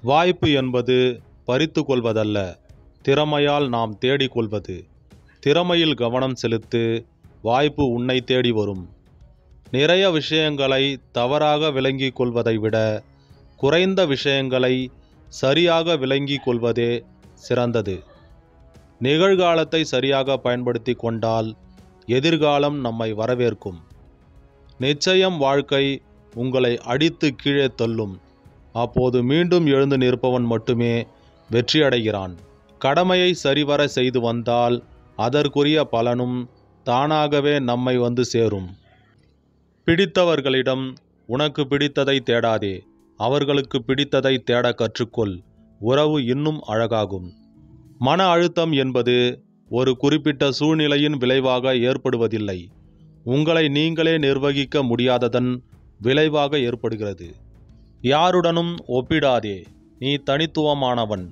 வாய்ப்பு என்பது பறித்து கொள்வதல்ல திறமையால் நாம் தேடிக்கொள்வது திறமையில் கவனம் செலுத்து வாய்ப்பு உன்னை தேடி வரும் நிறைய விஷயங்களை தவறாக விளங்கிக் கொள்வதை விட குறைந்த விஷயங்களை சரியாக விளங்கிக் கொள்வதே சிறந்தது நிகழ்காலத்தை சரியாக பயன்படுத்தி கொண்டால் எதிர்காலம் நம்மை வரவேற்கும் நிச்சயம் வாழ்க்கை உங்களை அடித்து கீழே தள்ளும் அப்போது மீண்டும் எழுந்து நிற்பவன் மட்டுமே வெற்றியடைகிறான் கடமையை சரிவர செய்து வந்தால் அதற்குரிய பலனும் தானாகவே நம்மை வந்து சேரும் பிடித்தவர்களிடம் உனக்கு பிடித்ததை தேடாதே அவர்களுக்கு பிடித்ததை தேட கற்றுக்கொள் உறவு இன்னும் அழகாகும் மன அழுத்தம் என்பது ஒரு குறிப்பிட்ட சூழ்நிலையின் விளைவாக ஏற்படுவதில்லை உங்களை நீங்களே நிர்வகிக்க முடியாததன் விளைவாக ஏற்படுகிறது யாருடனும் ஒப்பிடாதே நீ தனித்துவமானவன்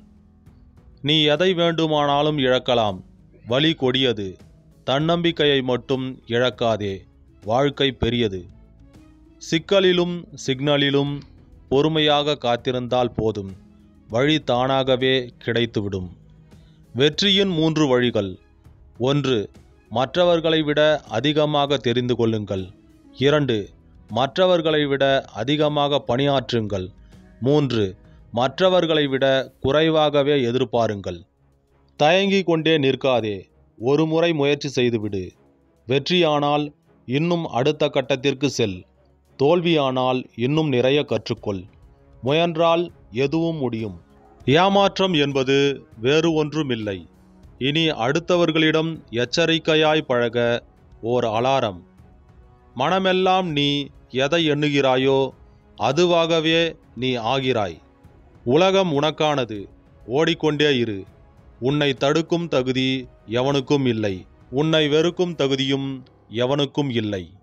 நீ எதை வேண்டுமானாலும் இழக்கலாம் வழி கொடியது தன்னம்பிக்கையை மட்டும் இழக்காதே வாழ்க்கை பெரியது சிக்கலிலும் சிக்னலிலும் பொறுமையாக காத்திருந்தால் போதும் வழி தானாகவே கிடைத்துவிடும் வெற்றியின் மூன்று வழிகள் ஒன்று மற்றவர்களை விட அதிகமாக தெரிந்து கொள்ளுங்கள் இரண்டு மற்றவர்களை விட அதிகமாக பணியாற்றுங்கள் மூன்று மற்றவர்களை விட குறைவாகவே எதிர்பாருங்கள் தயங்கிக் கொண்டே நிற்காதே ஒரு முறை முயற்சி செய்துவிடு வெற்றியானால் இன்னும் அடுத்த கட்டத்திற்கு செல் தோல்வியானால் இன்னும் நிறைய கற்றுக்கொள் முயன்றால் எதுவும் முடியும் ஏமாற்றம் என்பது வேறு ஒன்றுமில்லை இனி அடுத்தவர்களிடம் எச்சரிக்கையாய் பழக ஓர் அலாரம் மனமெல்லாம் நீ எதை எண்ணுகிறாயோ அதுவாகவே நீ ஆகிறாய் உலகம் உனக்கானது ஓடிக்கொண்டே இரு உன்னை தடுக்கும் தகுதி எவனுக்கும் இல்லை உன்னை வெறுக்கும் தகுதியும் எவனுக்கும் இல்லை